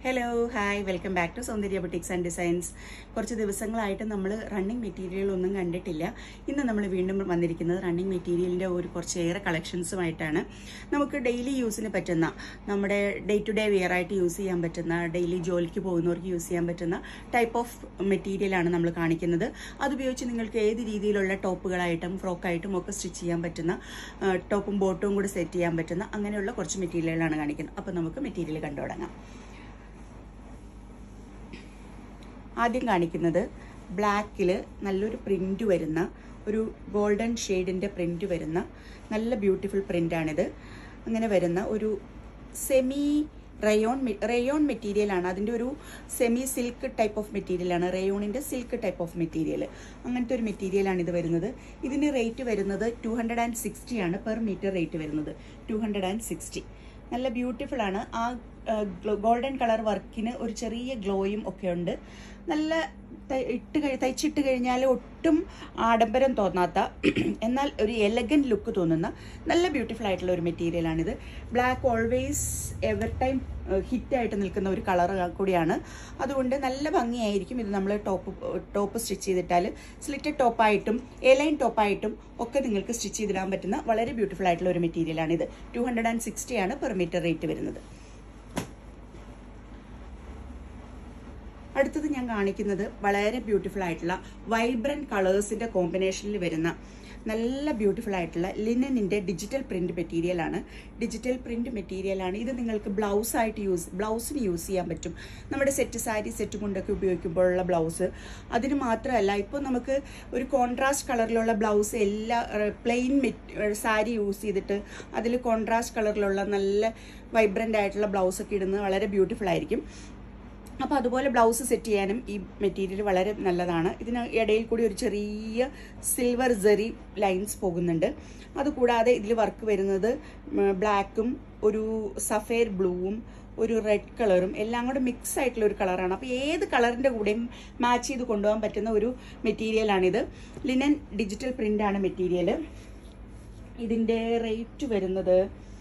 hello hi welcome back to Soundarya boutiques and designs കുറച്ച് ദിവസങ്ങളായിട്ട് നമ്മൾ റണ്ണിങ് മെറ്റീരിയലൊന്നും കണ്ടിട്ടില്ല ഇന്ന് നമ്മൾ വീണ്ടും വന്നിരിക്കുന്നത് റണ്ണിങ് മെറ്റീരിയലിൻ്റെ ഒരു കുറച്ചേറെ കളക്ഷൻസുമായിട്ടാണ് നമുക്ക് ഡെയിലി യൂസിന് പറ്റുന്ന നമ്മുടെ ഡേ ടു ഡേ വെയർ ആയിട്ട് യൂസ് ചെയ്യാൻ പറ്റുന്ന ഡെയിലി ജോലിക്ക് പോകുന്നവർക്ക് യൂസ് ചെയ്യാൻ പറ്റുന്ന ടൈപ്പ് ഓഫ് മെറ്റീരിയലാണ് നമ്മൾ കാണിക്കുന്നത് അതുപയോഗിച്ച് നിങ്ങൾക്ക് ഏത് രീതിയിലുള്ള ടോപ്പുകളായിട്ടും ഫ്രോക്കായിട്ടും ഒക്കെ സ്റ്റിച്ച് ചെയ്യാൻ പറ്റുന്ന ആ, ടോപ്പും ബോട്ടും കൂടി സെറ്റ് ചെയ്യാൻ പറ്റുന്ന അങ്ങനെയുള്ള കുറച്ച് മെറ്റീരിയലുകളാണ് കാണിക്കുന്നത് അപ്പോൾ നമുക്ക് മെറ്റീരിയൽ കണ്ടു തുടങ്ങാം ആദ്യം കാണിക്കുന്നത് ബ്ലാക്കിൽ നല്ലൊരു പ്രിൻ്റ് വരുന്ന ഒരു ഗോൾഡൻ ഷെയ്ഡിൻ്റെ പ്രിൻ്റ് വരുന്ന നല്ല ബ്യൂട്ടിഫുൾ പ്രിൻ്റാണിത് അങ്ങനെ വരുന്ന ഒരു സെമി റയോൺ റയോൺ മെറ്റീരിയലാണ് അതിൻ്റെ ഒരു സെമി സിൽക്ക് ടൈപ്പ് ഓഫ് മെറ്റീരിയലാണ് റയോണിൻ്റെ സിൽക്ക് ടൈപ്പ് ഓഫ് മെറ്റീരിയൽ അങ്ങനത്തെ ഒരു മെറ്റീരിയലാണ് ഇത് വരുന്നത് ഇതിന് റേറ്റ് വരുന്നത് ടു ഹൺഡ്രഡ് ആൻഡ് സിക്സ്റ്റി ആണ് പെർ മീറ്റർ റേറ്റ് വരുന്നത് ടു ഹൺഡ്രഡ് ആൻഡ് സിക്സ്റ്റി നല്ല ബ്യൂട്ടിഫുൾ ആണ് ആ ഗോൾഡൻ കളർ വർക്കിന് ഒരു ചെറിയ ഗ്ലോയും ഒക്കെ ഉണ്ട് നല്ല ത- ഇട്ട് കഴി തയ്ച്ചിട്ട് കഴിഞ്ഞാൽ ഒട്ടും ആഡംബരം തോന്നാത്ത എന്നാൽ ഒരു എലഗൻറ്റ് ലുക്ക് തോന്നുന്ന നല്ല ബ്യൂട്ടിഫുൾ ആയിട്ടുള്ള ഒരു മെറ്റീരിയലാണിത് ബ്ലാക്ക് ഓൾവേസ് എവർ ടൈം ഹിറ്റായിട്ട് നിൽക്കുന്ന ഒരു കളർ കൂടിയാണ് അതുകൊണ്ട് നല്ല ഭംഗിയായിരിക്കും ഇത് നമ്മൾ ടോപ്പ് ടോപ്പ് സ്റ്റിച്ച് ചെയ്തിട്ടാൽ സ്ലിറ്റഡ് ടോപ്പായിട്ടും എലൈൻ ടോപ്പായിട്ടും ഒക്കെ നിങ്ങൾക്ക് സ്റ്റിച്ച് ചെയ്തിടാൻ പറ്റുന്ന വളരെ ബ്യൂട്ടിഫുൾ ആയിട്ടുള്ള ഒരു മെറ്റീരിയലാണിത് ടു ഹൺഡ്രഡ് ആൻഡ് സിക്സ്റ്റി ആണ് പെർ മീറ്റർ റേറ്റ് വരുന്നത് അടുത്തത് ഞാൻ കാണിക്കുന്നത് വളരെ ബ്യൂട്ടിഫുൾ ആയിട്ടുള്ള വൈബ്രന്റ് കളേഴ്സിന്റെ കോമ്പിനേഷനിൽ വരുന്ന നല്ല ബ്യൂട്ടിഫുൾ ആയിട്ടുള്ള ലിനനിന്റെ ഡിജിറ്റൽ പ്രിന്റ് മെറ്റീരിയൽ ആണ് ഡിജിറ്റൽ പ്രിന്റ് മെറ്റീരിയൽ ആണ് ഇത് നിങ്ങൾക്ക് ബ്ലൗസ് ആയിട്ട് യൂസ് ബ്ലൗസിന് യൂസ് ചെയ്യാൻ പറ്റും നമ്മുടെ സെറ്റ് സാരി സെറ്റ് കൊണ്ടൊക്കെ ഉപയോഗിക്കുമ്പോഴുള്ള ബ്ലൗസ് അതിന് മാത്രമല്ല ഇപ്പോൾ നമുക്ക് ഒരു കോൺട്രാസ്റ്റ് കളറിലുള്ള ബ്ലൗസ് എല്ലാ പ്ലെയിൻ സാരി യൂസ് ചെയ്തിട്ട് അതിൽ കോൺട്രാസ്റ്റ് കളറിലുള്ള നല്ല വൈബ്രന്റ് ആയിട്ടുള്ള ബ്ലൗസ് ഒക്കെ ഇടുന്നത് വളരെ ബ്യൂട്ടിഫുൾ ആയിരിക്കും അപ്പോൾ അതുപോലെ ബ്ലൗസ് സെറ്റ് ചെയ്യാനും ഈ മെറ്റീരിയൽ വളരെ നല്ലതാണ് ഇതിന് ഇടയിൽ കൂടി ഒരു ചെറിയ സിൽവർ ജെറി ലൈൻസ് പോകുന്നുണ്ട് അതുകൂടാതെ ഇതിൽ വർക്ക് വരുന്നത് ബ്ലാക്കും ഒരു സഫേർ ബ്ലൂവും ഒരു റെഡ് കളറും എല്ലാം കൂടെ മിക്സ് ആയിട്ടുള്ള ഒരു കളറാണ് അപ്പോൾ ഏത് കളറിൻ്റെ കൂടെയും മാച്ച് ചെയ്ത് കൊണ്ടുപോകാൻ പറ്റുന്ന ഒരു മെറ്റീരിയലാണിത് ലിനൻ ഡിജിറ്റൽ പ്രിൻ്റാണ് മെറ്റീരിയൽ ഇതിൻ്റെ റേറ്റ് വരുന്നത്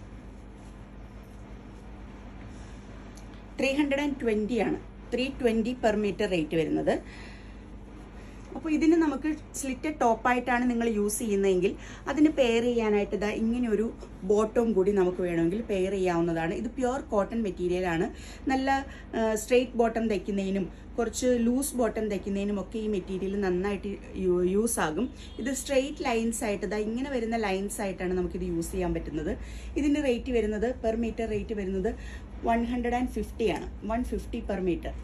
ത്രീ ഹൺഡ്രഡ് ആൻഡ് ട്വൻറ്റി ആണ് three twenty per metre rate വരുന്നത് അപ്പോൾ ഇതിന് നമുക്ക് സ്ലിറ്റഡ് ടോപ്പായിട്ടാണ് നിങ്ങൾ യൂസ് ചെയ്യുന്നതെങ്കിൽ അതിന് പെയർ ചെയ്യാനായിട്ട് ഇതാ ഇങ്ങനെ ഒരു ബോട്ടവും കൂടി നമുക്ക് വേണമെങ്കിൽ പെയർ ചെയ്യാവുന്നതാണ് ഇത് പ്യുവർ കോട്ടൺ മെറ്റീരിയൽ ആണ് നല്ല സ്ട്രെയിറ്റ് ബോട്ടം തയ്ക്കുന്നതിനും കുറച്ച് ലൂസ് ബോട്ടം തയ്ക്കുന്നതിനും ഒക്കെ ഈ മെറ്റീരിയൽ നന്നായിട്ട് യൂസ് ആകും ഇത് സ്ട്രെയിറ്റ് ലൈൻസ് ആയിട്ട് ഇതാ ഇങ്ങനെ വരുന്ന ലൈൻസ് ആയിട്ടാണ് നമുക്കിത് യൂസ് ചെയ്യാൻ പറ്റുന്നത് ഇതിൻ്റെ റേറ്റ് വരുന്നത് പെർ മീറ്റർ റേറ്റ് വരുന്നത് വൺ ഹൺഡ്രഡ് ആൻഡ് ഫിഫ്റ്റി ആണ് വൺ ഫിഫ്റ്റി പെർ മീറ്റർ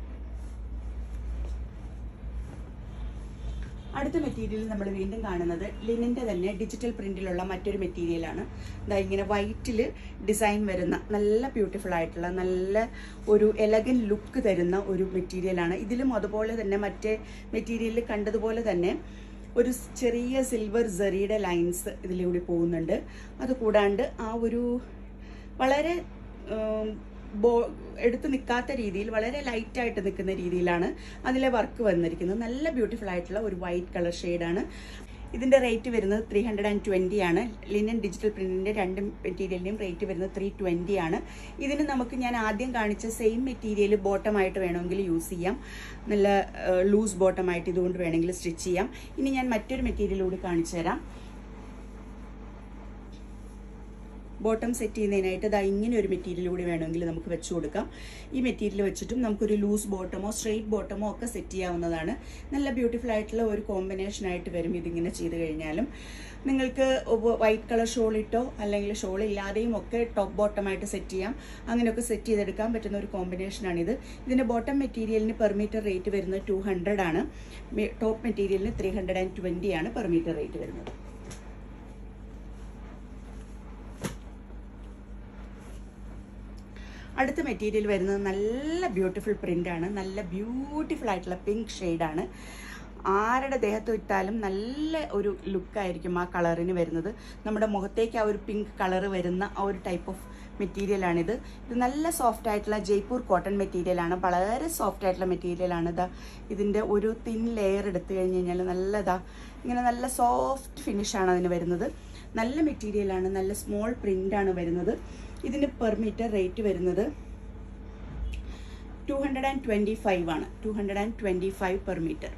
അടുത്ത മെറ്റീരിയൽ നമ്മൾ വീണ്ടും കാണുന്നത് ലിനിൻ്റെ തന്നെ ഡിജിറ്റൽ പ്രിന്റിലുള്ള മറ്റൊരു മെറ്റീരിയലാണ് ഇതാ ഇങ്ങനെ വൈറ്റിൽ ഡിസൈൻ വരുന്ന നല്ല ബ്യൂട്ടിഫുൾ ആയിട്ടുള്ള നല്ല ഒരു എലഗൻ ലുക്ക് തരുന്ന ഒരു മെറ്റീരിയലാണ് ഇതിലും അതുപോലെ തന്നെ മറ്റേ മെറ്റീരിയലിൽ കണ്ടതുപോലെ തന്നെ ഒരു ചെറിയ സിൽവർ സെറിയുടെ ലൈൻസ് ഇതിലൂടെ പോകുന്നുണ്ട് അതുകൂടാണ്ട് ആ ഒരു വളരെ ഉം, ബോ എടുത്ത് നിൽക്കാത്ത രീതിയിൽ വളരെ ലൈറ്റ് ആയിട്ട് നിൽക്കുന്ന രീതിയിലാണ് അതിലെ വർക്ക് വന്നിരിക്കുന്നത് നല്ല ബ്യൂട്ടിഫുൾ ആയിട്ടുള്ള ഒരു വൈറ്റ് കളർ ഷെയ്ഡാണ് ഇതിൻ്റെ റേറ്റ് വരുന്നത് ത്രീ ഹൺഡ്രഡ് ആൻഡ് ട്വൻറ്റി ആണ് ലിനൻ ഡിജിറ്റൽ പ്രിൻറ്റിൻ്റെ രണ്ട് മെറ്റീരിയലിൻ്റെയും റേറ്റ് വരുന്നത് ത്രീ ട്വൻറ്റി ആണ് ഇതിന് നമുക്ക് ഞാൻ ആദ്യം കാണിച്ച സെയിം മെറ്റീരിയൽ ബോട്ടമായിട്ട് വേണമെങ്കിൽ യൂസ് ചെയ്യാം നല്ല ലൂസ് ബോട്ടമായിട്ട് ഇതുകൊണ്ട് വേണമെങ്കിൽ സ്റ്റിച്ച് ചെയ്യാം ഇനി ഞാൻ മറ്റൊരു മെറ്റീരിയൽ കൂടി കാണിച്ചു തരാം ബോട്ടം സെറ്റ് ചെയ്യുന്നതിനായിട്ട് ഇതാ ഇങ്ങനെ ഒരു മെറ്റീരിയൽ കൂടി വേണമെങ്കിൽ നമുക്ക് വെച്ച് കൊടുക്കാം ഈ മെറ്റീരിയൽ വെച്ചിട്ടും നമുക്കൊരു ലൂസ് ബോട്ടമോ സ്ട്രെയിറ്റ് ബോട്ടമോ ഒക്കെ സെറ്റ് ചെയ്യാവുന്നതാണ് നല്ല ബ്യൂട്ടിഫുൾ ആയിട്ടുള്ള ഒരു കോമ്പിനേഷൻ ആയിട്ട് വരും ഇതിങ്ങനെ ചെയ്ത് കഴിഞ്ഞാലും നിങ്ങൾക്ക് വൈറ്റ് കളർ ഷോൾ ഇട്ടോ അല്ലെങ്കിൽ ഷോൾ ഇല്ലാതെയും ഒക്കെ ടോപ്പ് ബോട്ടമായിട്ട് സെറ്റ് ചെയ്യാം അങ്ങനെയൊക്കെ സെറ്റ് ചെയ്തെടുക്കാൻ പറ്റുന്ന ഒരു കോമ്പിനേഷനാണിത് ഇതിൻ്റെ ബോട്ടം മെറ്റീരിയലിന് പെർ മീറ്റർ റേറ്റ് വരുന്നത് ടു ഹൺഡ്രഡ് ആണ് ടോപ്പ് മെറ്റീരിയലിന് ത്രീ ഹൺഡ്രഡ് ആൻഡ് ട്വൻറ്റി ആണ് പെർ മീറ്റർ റേറ്റ് വരുന്നത് അടുത്ത മെറ്റീരിയൽ വരുന്നത് നല്ല ബ്യൂട്ടിഫുൾ പ്രിൻ്റാണ് നല്ല ബ്യൂട്ടിഫുൾ ആയിട്ടുള്ള പിങ്ക് ഷെയ്ഡാണ് ആരുടെ ദേഹത്ത് ഇട്ടാലും നല്ല ഒരു ലുക്കായിരിക്കും ആ കളറിന് വരുന്നത് നമ്മുടെ മുഖത്തേക്ക് ആ ഒരു പിങ്ക് കളർ വരുന്ന ആ ഒരു ടൈപ്പ് ഓഫ് മെറ്റീരിയലാണിത് ഇത് നല്ല സോഫ്റ്റ് ആയിട്ടുള്ള ജയ്പൂർ കോട്ടൺ മെറ്റീരിയലാണ് വളരെ സോഫ്റ്റ് ആയിട്ടുള്ള മെറ്റീരിയലാണ് ഇതാ ഇതിൻ്റെ ഒരു തിൻ ലെയർ എടുത്തു കഴിഞ്ഞ് കഴിഞ്ഞാൽ നല്ലതാ ഇങ്ങനെ നല്ല സോഫ്റ്റ് ഫിനിഷാണ് അതിന് വരുന്നത് നല്ല മെറ്റീരിയലാണ് നല്ല സ്മോൾ പ്രിൻ്റാണ് വരുന്നത് ഇതിന് പെർ മീറ്റർ റേറ്റ് വരുന്നത് two hundred and twenty five ആണ് two hundred and twenty five per metre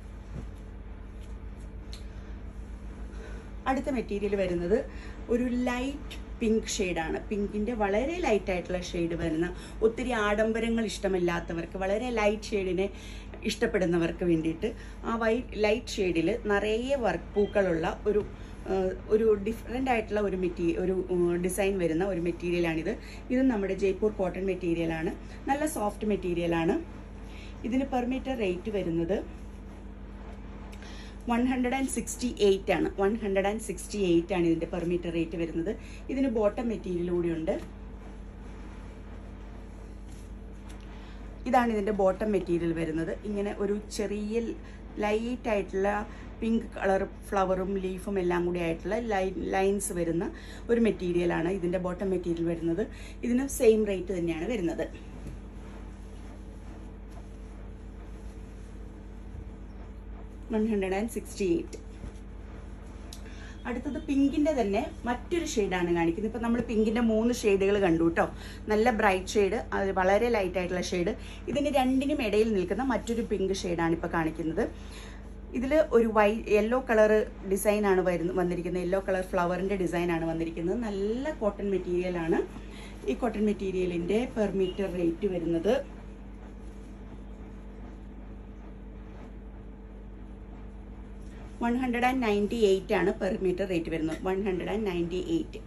അടുത്ത മെറ്റീരിയൽ വരുന്നത് ഒരു ലൈറ്റ് പിങ്ക് ഷെയ്ഡാണ് പിങ്കിൻ്റെ വളരെ ലൈറ്റ് ആയിട്ടുള്ള ഷെയ്ഡ് വരുന്ന ഒത്തിരി ആഡംബരങ്ങൾ ഇഷ്ടമില്ലാത്തവർക്ക് വളരെ ലൈറ്റ് ഷെയ്ഡിനെ ഇഷ്ടപ്പെടുന്നവർക്ക് വേണ്ടിയിട്ട് ആ വൈറ്റ് ലൈറ്റ് ഷെയ്ഡിൽ നിറയെ വർക്ക് പൂക്കളുള്ള ഒരു ആ, ഒരു ഡിഫറെൻ്റ് ആയിട്ടുള്ള ഒരു മെറ്റീരിയൽ ഒരു ഡിസൈൻ വരുന്ന ഒരു മെറ്റീരിയലാണിത് ഇത് നമ്മുടെ ജയ്പൂർ കോട്ടൺ മെറ്റീരിയലാണ് നല്ല സോഫ്റ്റ് മെറ്റീരിയലാണ് ഇതിന് പെർ മീറ്റർ റേറ്റ് വരുന്നത് one hundred and sixty eight ആണ് one hundred and sixty eight ആണ് ഇതിൻ്റെ പെർ മീറ്റർ റേറ്റ് വരുന്നത് ഇതിന് ബോട്ടം മെറ്റീരിയൽ കൂടിയുണ്ട് ഇതാണ് ഇതിൻ്റെ ബോട്ടം മെറ്റീരിയൽ വരുന്നത് ഇങ്ങനെ ഒരു ചെറിയ ലൈറ്റ് ആയിട്ടുള്ള പിങ്ക് കളർ ഫ്ലവറും ലീഫും എല്ലാം കൂടി ആയിട്ടുള്ള ലൈൻസ് വരുന്ന ഒരു മെറ്റീരിയലാണ് ഇതിൻ്റെ ബോട്ടം മെറ്റീരിയൽ വരുന്നത് ഇതിന് സെയിം റേറ്റ് തന്നെയാണ് വരുന്നത് one hundred and sixty eight അടുത്തത് പിങ്കിന്റെ തന്നെ മറ്റൊരു ഷെയ്ഡാണ് കാണിക്കുന്നത് ഇപ്പം നമ്മൾ പിങ്കിന്റെ മൂന്ന് ഷെയ്ഡുകൾ കണ്ടു കേട്ടോ നല്ല ബ്രൈറ്റ് ഷെയ്ഡ് അത് വളരെ ലൈറ്റ് ആയിട്ടുള്ള ഷെയ്ഡ് ഇതിന് രണ്ടിനും ഇടയിൽ നിൽക്കുന്ന മറ്റൊരു പിങ്ക് ഷെയ്ഡാണ് ഇപ്പോൾ കാണിക്കുന്നത് ഇതിൽ ഒരു വൈ യെല്ലോ കളർ ഡിസൈനാണ് വരുന്ന വന്നിരിക്കുന്നത് യെല്ലോ കളർ ഫ്ലവറിൻ്റെ ഡിസൈനാണ് വന്നിരിക്കുന്നത് നല്ല കോട്ടൺ മെറ്റീരിയലാണ് ഈ കോട്ടൺ മെറ്റീരിയലിൻ്റെ പെർ മീറ്റർ റേറ്റ് വരുന്നത് one hundred and ninety eight ആണ് പെർ മീറ്റർ റേറ്റ് വരുന്നത് one hundred and ninety eight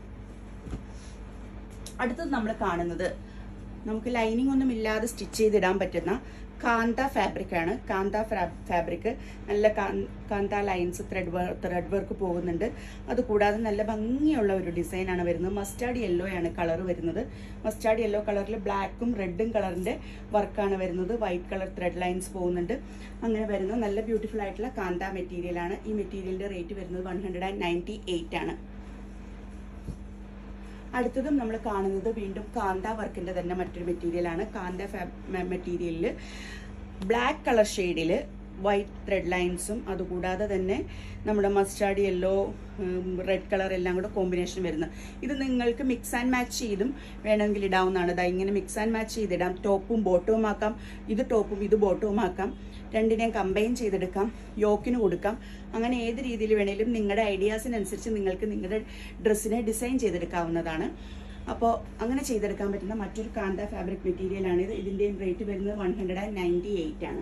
അടുത്തത് നമ്മൾ കാണുന്നത് നമുക്ക് ലൈനിങ് ഒന്നും ഇല്ലാതെ സ്റ്റിച്ച് ചെയ്തിടാൻ പറ്റുന്ന കാന്ത ഫാബ്രിക് ആണ് കാന്ത ഫാബ്രിക് നല്ല കാ- കാന്ത ലൈൻസ് ത്രെഡ് ത്രെഡ് വർക്ക് പോകുന്നുണ്ട് അതുകൂടാതെ നല്ല ഭംഗിയുള്ള ഒരു ഡിസൈനാണ് വരുന്നത് മസ്റ്റാർഡ് യെല്ലോ ആണ് കളർ വരുന്നത് മസ്റ്റാർഡ് യെല്ലോ കളറിൽ ബ്ലാക്കും റെഡും കളറിന്റെ വർക്കാണ് വരുന്നത് വൈറ്റ് കളർ ത്രെഡ് ലൈൻസ് പോകുന്നുണ്ട് അങ്ങനെ വരുന്ന നല്ല ബ്യൂട്ടിഫുൾ ആയിട്ടുള്ള കാന്ത മെറ്റീരിയൽ ആണ് ഈ മെറ്റീരിയലിന്റെ റേറ്റ് വരുന്നത് one hundred and ninety eight ആണ് അടുത്തതും നമ്മൾ കാണുന്നത് വീണ്ടും കാന്ത വർക്കിന്റെ തന്നെ മറ്റൊരു മെറ്റീരിയലാണ് കാന്ത മെറ്റീരിയലിൽ ബ്ലാക്ക് കളർ ഷെയ്ഡിൽ വൈറ്റ് ത്രെഡ് ലൈൻസും അതുകൂടാതെ തന്നെ നമ്മുടെ മസ്റ്റാർഡ് യെല്ലോ റെഡ് കളർ എല്ലാം കൂടെ കോമ്പിനേഷൻ വരുന്ന ഇത് നിങ്ങൾക്ക് മിക്സ് ആൻഡ് മാച്ച് ചെയ്തും വേണമെങ്കിൽ ഇടാവുന്നതാണ് ഇതാ ഇങ്ങനെ മിക്സ് ആൻഡ് മാച്ച് ചെയ്തിടാം ടോപ്പും ബോട്ടവും ആക്കാം ഇത് ടോപ്പും ഇത് ബോട്ടവും ആക്കാം രണ്ടിനെയും കമ്പൈൻ ചെയ്തെടുക്കാം യോക്കിന് കൊടുക്കാം അങ്ങനെ ഏത് രീതിയിൽ വേണേലും നിങ്ങളുടെ ഐഡിയാസിനനുസരിച്ച് നിങ്ങൾക്ക് നിങ്ങളുടെ ഡ്രസ്സിനെ ഡിസൈൻ ചെയ്തെടുക്കാവുന്നതാണ് അപ്പോൾ അങ്ങനെ ചെയ്തെടുക്കാൻ പറ്റുന്ന മറ്റൊരു കാന്ത ഫാബ്രിക് മെറ്റീരിയലാണ് ഇത് ഇതിൻ്റെയും റേറ്റ് വരുന്നത് one hundred and ninety eight ആണ്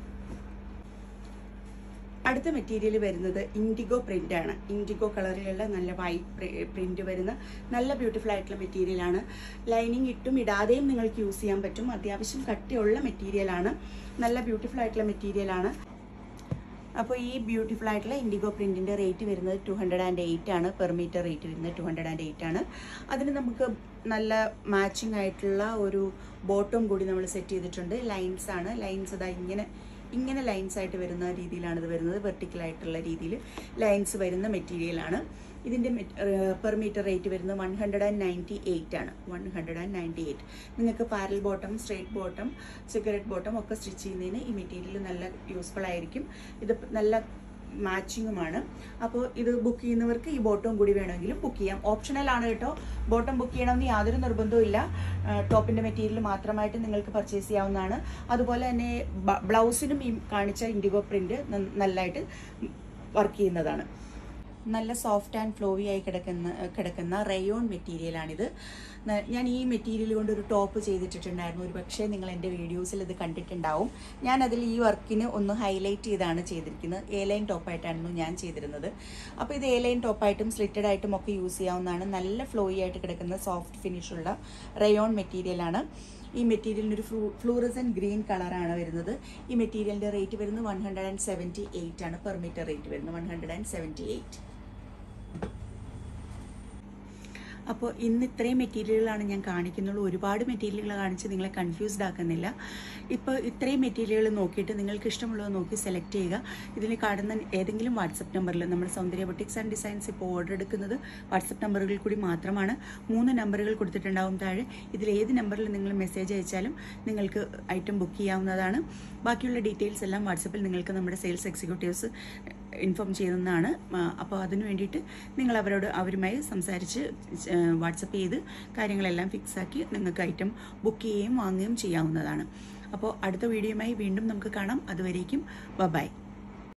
അടുത്ത മെറ്റീരിയൽ വരുന്നത് ഇൻഡിഗോ പ്രിന്റ് ആണ് ഇൻഡിഗോ കളറിലുള്ള നല്ല വൈറ്റ് പ്രിന്റ് വരുന്ന നല്ല ബ്യൂട്ടിഫുൾ ആയിട്ടുള്ള മെറ്റീരിയലാണ് ലൈനിങ് ഇട്ടും ഇടാതെയും നിങ്ങൾക്ക് യൂസ് ചെയ്യാൻ പറ്റും അത്യാവശ്യം കട്ടിയുള്ള മെറ്റീരിയലാണ് നല്ല ബ്യൂട്ടിഫുൾ ആയിട്ടുള്ള മെറ്റീരിയലാണ് അപ്പോൾ ഈ ബ്യൂട്ടിഫുൾ ആയിട്ടുള്ള ഇൻഡിഗോ പ്രിന്റിന്റെ റേറ്റ് വരുന്നത് ടു ഹൺഡ്രഡ് ആൻഡ് എയ്റ്റ് ആണ് പെർ മീറ്റർ റേറ്റ് വരുന്നത് ടു ഹൺഡ്രഡ് ആൻഡ് എയ്റ്റ് ആണ് അതിന് നമുക്ക് നല്ല മാച്ചിങ് ആയിട്ടുള്ള ഒരു ബോട്ടം കൂടി നമ്മൾ സെറ്റ് ചെയ്തിട്ടുണ്ട് ലൈൻസ് ആണ് ലൈൻസ് ഇതാ ഇങ്ങനെ ഇങ്ങനെ ലൈൻസ് ആയിട്ട് വരുന്ന രീതിയിലാണ് ഇത് വരുന്നത് വെർട്ടിക്കൽ ആയിട്ടുള്ള രീതിയിൽ ലൈൻസ് വരുന്ന മെറ്റീരിയലാണ് ഇതിൻ്റെ പെർ മീറ്റർ റേറ്റ് വരുന്നത് one hundred and ninety eight ആണ് one hundred and ninety eight നിങ്ങൾക്ക് parallel bottom straight bottom cigarette bottom ഒക്കെ സ്റ്റിച്ച് ചെയ്യുന്നതിന് ഈ മെറ്റീരിയൽ നല്ല യൂസ്ഫുൾ ആയിരിക്കും ഇത് നല്ല മാച്ചിങ്ങുമാണ് അപ്പോൾ ഇത് ബുക്ക് ചെയ്യുന്നവർക്ക് ഈ ബോട്ടം കൂടി വേണമെങ്കിലും ബുക്ക് ചെയ്യാം ഓപ്ഷണൽ ആണ് കേട്ടോ ബോട്ടം ബുക്ക് ചെയ്യണമെന്ന് യാതൊരു നിർബന്ധവും ഇല്ല ടോപ്പിൻ്റെ മെറ്റീരിയൽ മാത്രമായിട്ട് നിങ്ങൾക്ക് പർച്ചേസ് ചെയ്യാവുന്നതാണ് അതുപോലെ തന്നെ ബ്ലൗസിനും ഈ കാണിച്ച ഇൻഡിഗോ പ്രിന്റ് നല്ലതായിട്ട് വർക്ക് ചെയ്യുന്നതാണ് നല്ല സോഫ്റ്റ് ആൻഡ് ഫ്ലോവി ആയി കിടക്കുന്ന കിടക്കുന്ന റയോൺ മെറ്റീരിയലാണിത് ന- ഞാൻ ഈ മെറ്റീരിയൽ കൊണ്ട് ഒരു ടോപ്പ് ചെയ്തിട്ടുണ്ടായിരുന്നു ഒരു പക്ഷേ നിങ്ങൾ എൻ്റെ വീഡിയോസിൽ ഇത് കണ്ടിട്ടുണ്ടാവും ഞാൻ അതിൽ ഈ വർക്കിന് ഒന്ന് ഹൈലൈറ്റ് ചെയ്താണ് ചെയ്തിരിക്കുന്നത് എ ലൈൻ ടോപ്പായിട്ടായിരുന്നു ഞാൻ ചെയ്തിരുന്നത് അപ്പോൾ ഇത് എ ലൈൻ ടോപ്പായിട്ടും സ്ലിറ്റഡ് ആയിട്ടും ഒക്കെ യൂസ് ചെയ്യാവുന്നതാണ് നല്ല ഫ്ലോയി ആയിട്ട് കിടക്കുന്ന സോഫ്റ്റ് ഫിനിഷുള്ള റയോൺ മെറ്റീരിയലാണ് ഈ മെറ്റീരിയലിന് ഒരു ഫ്ലൂ ഫ്ലൂറസൻ ഗ്രീൻ കളറാണ് വരുന്നത് ഈ മെറ്റീരിയലിൻ്റെ റേറ്റ് വരുന്നത് one hundred and seventy eight ആണ് പെർ മീറ്റർ റേറ്റ് വരുന്നത് one hundred and seventy eight അപ്പോൾ ഇന്ന് ഇത്രയും മെറ്റീരിയലുകളാണ് ഞാൻ കാണിക്കുന്നുള്ളൂ ഒരുപാട് മെറ്റീരിയലുകൾ കാണിച്ച് നിങ്ങളെ കൺഫ്യൂസ്ഡ് ആക്കുന്നില്ല ഇപ്പോൾ ഇത്രയും മെറ്റീരിയലുകൾ നോക്കിയിട്ട് നിങ്ങൾക്ക് ഇഷ്ടമുള്ളത് നോക്കി സെലക്ട് ചെയ്യുക ഇതിൽ കാണുന്ന ഏതെങ്കിലും വാട്സപ്പ് നമ്പറിൽ നമ്മൾ സൗന്ദര്യ ബൊട്ടിക്സ് ആൻഡ് ഡിസൈൻസ് ഇപ്പോൾ ഓർഡർ എടുക്കുന്നത് വാട്സപ്പ് നമ്പറുകളിൽ കൂടി മാത്രമാണ് മൂന്ന് നമ്പറുകൾ കൊടുത്തിട്ടുണ്ടാവും താഴെ ഇതിൽ ഏത് നമ്പറിൽ നിങ്ങൾ മെസ്സേജ് അയച്ചാലും നിങ്ങൾക്ക് ഐറ്റം ബുക്ക് ചെയ്യാവുന്നതാണ് ബാക്കിയുള്ള ഡീറ്റെയിൽസ് എല്ലാം വാട്സപ്പിൽ നിങ്ങൾക്ക് നമ്മുടെ സെയിൽസ് എക്സിക്യൂട്ടീവ്സ് ഇൻഫോം ചെയ്യുന്നതാണ് അപ്പോൾ അതിന് വേണ്ടിയിട്ട് നിങ്ങൾ അവരോട് അവരുമായി സംസാരിച്ച് വാട്സപ്പ് ചെയ്ത് കാര്യങ്ങളെല്ലാം ഫിക്സ് ആക്കി നിങ്ങൾക്ക് ഐറ്റം ബുക്ക് ചെയ്യുകയും വാങ്ങുകയും ചെയ്യാവുന്നതാണ് അപ്പോൾ അടുത്ത വീഡിയോയുമായി വീണ്ടും നമുക്ക് കാണാം അതുവരേക്കും ബൈ